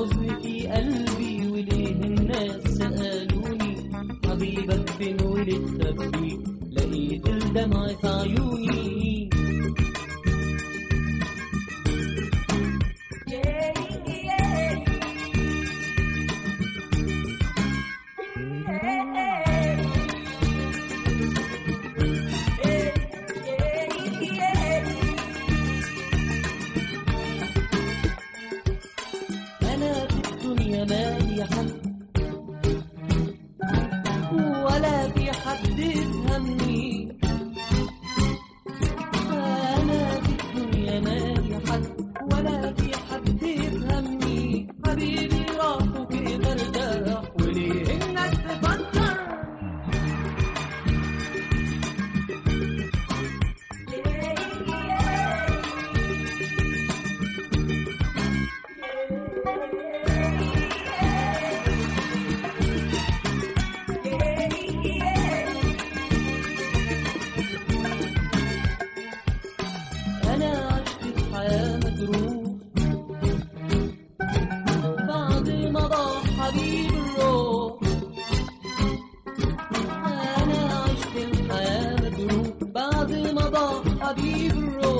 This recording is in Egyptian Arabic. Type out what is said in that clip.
الحزن في قلبي وليه الناس سألوني حبيبك فين وليه تخبي لقيت الدمع في عيوني أنا في الدنيا مالي حد ولا في حد يفهمني أنا في الدنيا مالي حد ولا في حد يفهمني حبيبي راح وكيف ارتاح وليه الناس تفكر أنا عشت في حياة مجروح بعد ما ضاع حبيب الروح أنا عشت في حياة مجروح بعد ما ضاع حبيب الروح